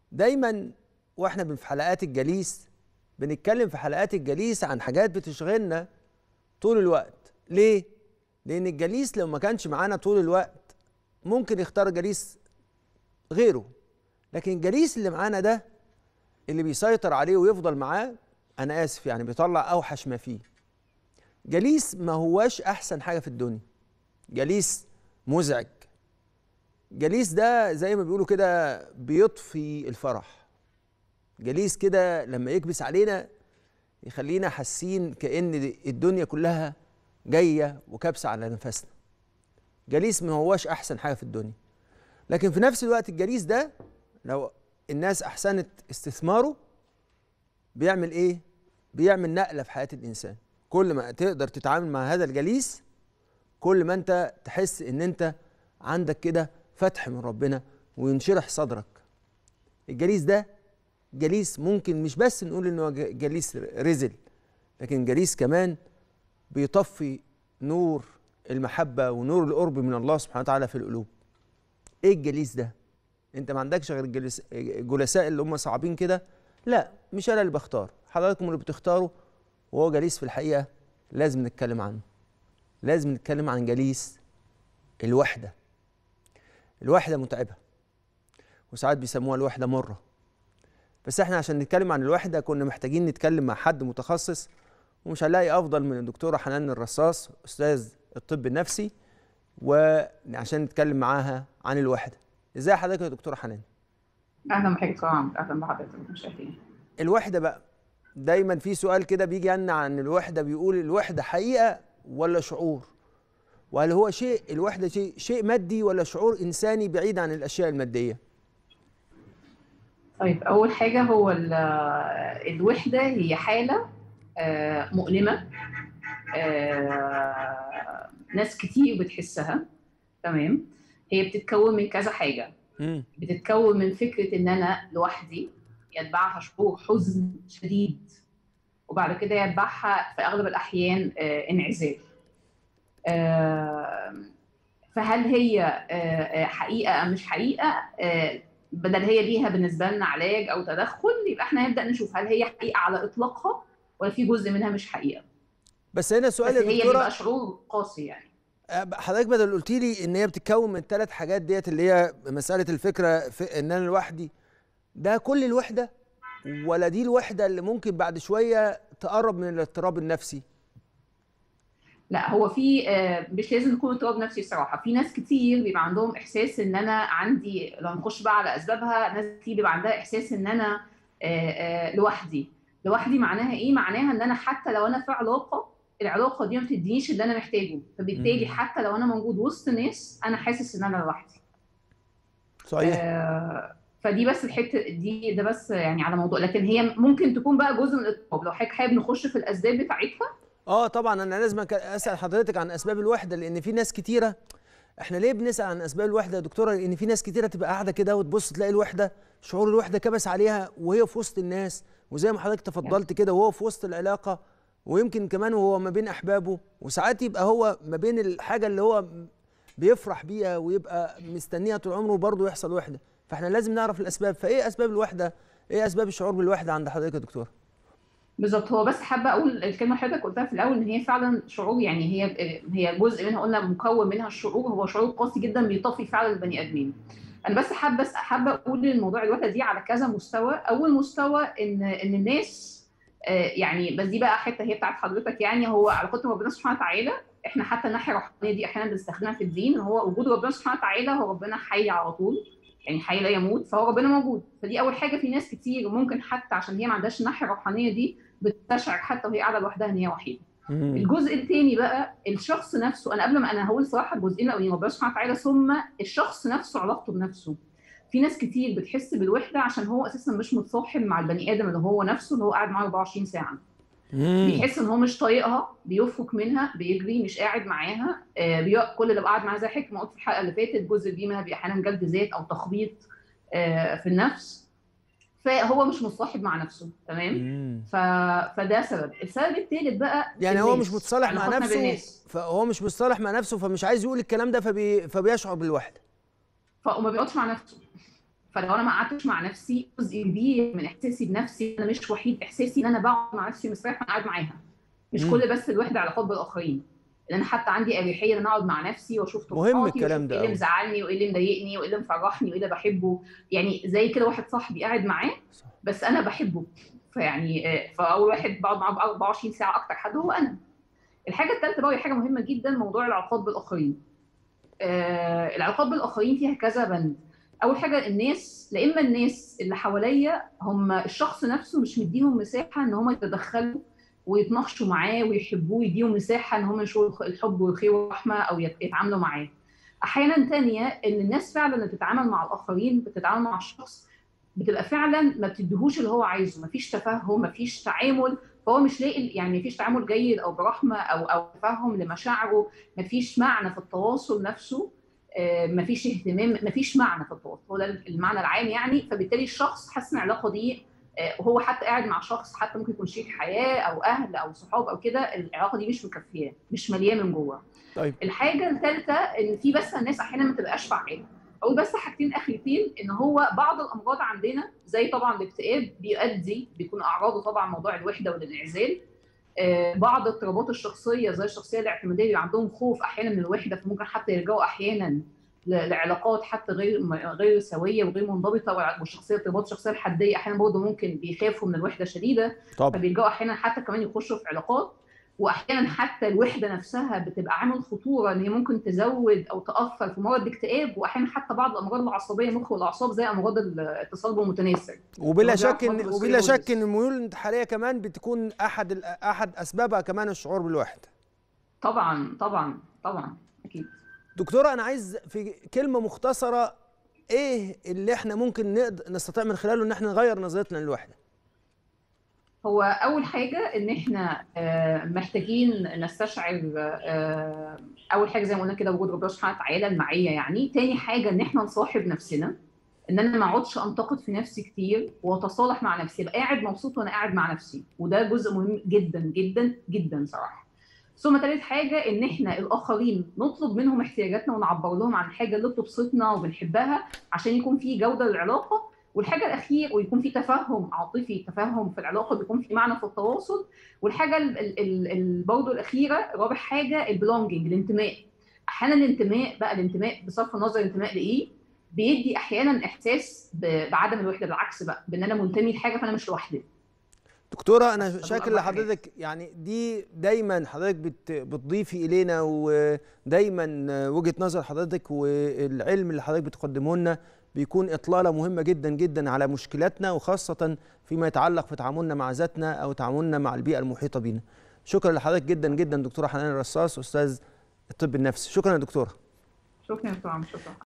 دايما واحنا في حلقات الجليس بنتكلم في حلقات الجليس عن حاجات بتشغلنا طول الوقت ليه لان الجليس لو ما كانش معانا طول الوقت ممكن يختار جليس غيره لكن الجليس اللي معانا ده اللي بيسيطر عليه ويفضل معاه انا اسف يعني بيطلع اوحش ما فيه جليس ما هواش احسن حاجه في الدنيا جليس مزعج جليس ده زي ما بيقولوا كده بيطفي الفرح جليس كده لما يكبس علينا يخلينا حاسين كأن الدنيا كلها جاية وكابسة على نفسنا جليس ما هواش أحسن حاجة في الدنيا لكن في نفس الوقت الجليس ده لو الناس أحسنت استثماره بيعمل إيه؟ بيعمل نقلة في حياة الإنسان كل ما تقدر تتعامل مع هذا الجليس كل ما أنت تحس إن أنت عندك كده فتح من ربنا وينشرح صدرك الجليس ده جليس ممكن مش بس نقول انه جليس رزل لكن جليس كمان بيطفي نور المحبه ونور القرب من الله سبحانه وتعالى في القلوب ايه الجليس ده انت ما عندكش غير الجلس الجلساء اللي هم صعبين كده لا مش انا اللي بختار حضراتكم اللي بتختاروا وهو جليس في الحقيقه لازم نتكلم عنه لازم نتكلم عن جليس الوحده الوحده متعبه وساعات بيسموها الوحده مره بس احنا عشان نتكلم عن الوحده كنا محتاجين نتكلم مع حد متخصص ومش هنلاقي افضل من الدكتوره حنان الرصاص استاذ الطب النفسي وعشان نتكلم معاها عن الوحده ازاي حضرتك يا دكتوره حنان اهلا بحضرتك طبعا اهلا بحضرتك المشاهدين الوحده بقى دايما في سؤال كده بيجي لنا عن الوحده بيقول الوحده حقيقه ولا شعور وهل هو شيء الوحده شيء شيء مادي ولا شعور انساني بعيد عن الاشياء الماديه طيب اول حاجه هو الوحده هي حاله مؤلمه ناس كتير بتحسها تمام هي بتتكون من كذا حاجه بتتكون من فكره ان انا لوحدي يتبعها شعور حزن شديد وبعد كده يتبعها في اغلب الاحيان انعزال فهل هي حقيقه ام مش حقيقه بدل هي ليها بالنسبه لنا علاج او تدخل يبقى احنا نبدا نشوف هل هي حقيقه على اطلاقها ولا في جزء منها مش حقيقه بس هنا سؤال بس هي بيبقى شعور قاسي يعني حضرتك بدل قلت لي ان هي بتتكون من الثلاث حاجات ديت اللي هي مساله الفكره في ان انا لوحدي ده كل الوحده ولا دي الوحده اللي ممكن بعد شويه تقرب من الاضطراب النفسي لا هو في مش لازم يكون اضطراب نفسي الصراحه في ناس كتير بيبقى عندهم احساس ان انا عندي لو نخش بقى على اسبابها ناس كتير بيبقى عندها احساس ان انا لوحدي لوحدي معناها ايه معناها ان انا حتى لو انا في علاقه العلاقه دي ما بتدينيش اللي انا محتاجه فبالتالي حتى لو انا موجود وسط ناس انا حاسس ان انا لوحدي صحيح آه فدي بس الحته دي ده بس يعني على موضوع لكن هي ممكن تكون بقى جزء من الاضطراب لو حضرتك حابب نخش في الاسباب بتاعتها اه طبعا انا لازم اسال حضرتك عن اسباب الوحده لان في ناس كتيره احنا ليه بنسال عن اسباب الوحده يا دكتوره لان في ناس كتيره تبقى قاعده كده وتبص تلاقي الوحده شعور الوحده كبس عليها وهي في وسط الناس وزي ما حضرتك تفضلت كده وهو في وسط العلاقه ويمكن كمان وهو ما بين احبابه وساعات يبقى هو ما بين الحاجه اللي هو بيفرح بيها ويبقى مستنيها طول عمره وبرضه يحصل وحده فاحنا لازم نعرف الاسباب فايه اسباب الوحده ايه اسباب الشعور بالوحده عند حضرتك يا دكتوره بالظبط هو بس حابه اقول الكلمه اللي حضرتك قلتها في الاول ان هي فعلا شعور يعني هي هي جزء منها قلنا مكون منها الشعور هو شعور قاسي جدا بيطفي فعلا البني ادمين انا بس حابه حابه اقول الموضوع الوحده دي على كذا مستوى اول مستوى ان ان الناس يعني بس دي بقى حته هي بتاعت حضرتك يعني هو علاقتنا بربنا سبحانه وتعالى احنا حتى الناحيه الروحانيه دي احيانا بنستخدمها في الدين ان هو وجود ربنا سبحانه وتعالى هو ربنا حي على طول يعني حي لا يموت فهو ربنا موجود فدي اول حاجه في ناس كتير ممكن حتى عشان هي ما عندهاش الناحيه الروحانيه دي بتشعر حتى وهي قاعده لوحدها ان هي وحيده الجزء الثاني بقى الشخص نفسه انا قبل ما انا هقول صراحه الجزئين الاولين ربنا سبحانه وتعالى ثم الشخص نفسه علاقته بنفسه في ناس كتير بتحس بالوحده عشان هو اساسا مش متصاحب مع البني ادم اللي هو نفسه اللي هو قاعد معاه 24 ساعه بيحس ان هو مش طايقها بيفرك منها بيجري مش قاعد معاها آه كل اللي قاعد معاه زي حكمه ما قلت في الحلقه اللي فاتت جزء كبير منها بيبقى احيانا جلد ذات او تخبيط آه في النفس فهو مش متصاحب مع نفسه تمام ف... فده سبب السبب الثالث بقى يعني هو مش متصالح مع نفسه فهو مش متصالح مع نفسه فمش عايز يقول الكلام ده فبي... فبيشعر بالوحده فما بيقعدش مع نفسه فلو انا ما قعدتش مع نفسي جزء كبير من احساسي بنفسي انا مش وحيد احساسي ان انا بقعد مع نفسي مستريح وانا قاعد معاها مش مم. كل بس الوحده علاقات بالاخرين ان انا حتى عندي اريحيه ان انا اقعد مع نفسي واشوف مهم طموحاتي الكلام واشوف ده ايه اللي أوي. مزعلني وايه اللي مضايقني وايه اللي مفرحني وايه اللي بحبه يعني زي كده واحد صاحبي قاعد معاه صح. بس انا بحبه فيعني آه، فاول واحد بقعد معاه ب 24 ساعه اكتر حد هو انا الحاجه الثالثه بقى وهي حاجه مهمه جدا موضوع العلاقات بالاخرين آه العلاقات بالاخرين فيها كذا بند اول حاجه الناس لا اما الناس اللي حواليا هم الشخص نفسه مش مديهم مساحه ان هم يتدخلوا ويتناقشوا معاه ويحبوه يديهم مساحه ان هم ينشروا الحب والخير والرحمه او يت- يتعاملوا معاه احيانا تانية ان الناس فعلا اللي بتتعامل مع الاخرين بتتعامل مع الشخص بتبقى فعلا ما بتديهوش اللي هو عايزه مفيش تفهم مفيش تعامل فهو مش لاقي يعني مفيش تعامل جيد او برحمه او او تفهم لمشاعره مفيش معنى في التواصل نفسه آه، مفيش اهتمام مفيش معنى في التواصل هو ده المعنى العام يعني فبالتالي الشخص حاسس ان العلاقه دي آه، وهو حتى قاعد مع شخص حتى ممكن يكون شريك حياه او اهل او صحاب او كده العلاقه دي مش مكفياه مش ملياه من جوه طيب الحاجه الثالثه ان في بس الناس احيانا ما تبقاش فعاله اقول بس حاجتين اخيرتين ان هو بعض الامراض عندنا زي طبعا الاكتئاب بيؤدي بيكون اعراضه طبعا موضوع الوحده والانعزال آه، بعض اضطرابات الشخصيه زي الشخصيه الاعتماديه بيبقى عندهم خوف احيانا من الوحده فممكن حتى يلجأوا احيانا ل- لعلاقات حتى غير غير سويه وغير منضبطه وع- والشخصيه اضطرابات الشخصيه الحديه احيانا برضه ممكن بيخافوا من الوحده شديده طبعا فبيلجأوا احيانا حتى كمان يخشوا في علاقات واحيانا حتى الوحده نفسها بتبقى عامل خطوره ان هي ممكن تزود او تاثر في مرض الاكتئاب واحيانا حتى بعض الامراض العصبيه المخ والاعصاب زي امراض التصلب المتناسق وبلا موضوع شك ان الفقر وبلا شك والسيروزس. ان الميول الانتحاريه كمان بتكون احد ال- احد اسبابها كمان الشعور بالوحده طبعا طبعا طبعا اكيد دكتوره انا عايز في كلمه مختصره ايه اللي احنا ممكن نقدر نستطيع من خلاله ان احنا نغير نظرتنا للوحده هو اول حاجه ان احنا آه، محتاجين نستشعر آه، اول حاجه زي ما قلنا كده وجود ربنا سبحانه وتعالى المعيه يعني تاني حاجه ان احنا نصاحب نفسنا ان انا ما اقعدش انتقد في نفسي كتير واتصالح مع نفسي ابقى قاعد مبسوط وانا قاعد مع نفسي وده جزء مهم جدا جدا جدا صراحه ثم تالت حاجه ان احنا الاخرين نطلب منهم احتياجاتنا ونعبر لهم عن الحاجه اللي بتبسطنا وبنحبها عشان يكون في جوده للعلاقه والحاجه الاخير ويكون في تفهم عاطفي تفهم في العلاقه بيكون في معنى في التواصل والحاجه ال- ال- ال- ال- برضه الاخيره رابع حاجه البلونجنج الانتماء احيانا الانتماء بقى الانتماء بصرف النظر الانتماء لايه بيدي احيانا احساس ب- بعدم الوحده بالعكس بقى بان انا منتمي لحاجه فانا مش لوحدي دكتوره انا طب شاكر أربع حاجات. لحضرتك يعني دي دايما حضرتك بت بتضيفي الينا ودايما وجهه نظر حضرتك والعلم اللي حضرتك بتقدمه لنا بيكون اطلاله مهمه جدا جدا على مشكلاتنا وخاصه فيما يتعلق في تعاملنا مع ذاتنا او تعاملنا مع البيئه المحيطه بينا شكرا لحضرتك جدا جدا دكتوره حنان الرصاص استاذ الطب النفسي شكرا يا دكتوره شكرا يا دكتور عمرو، شكرا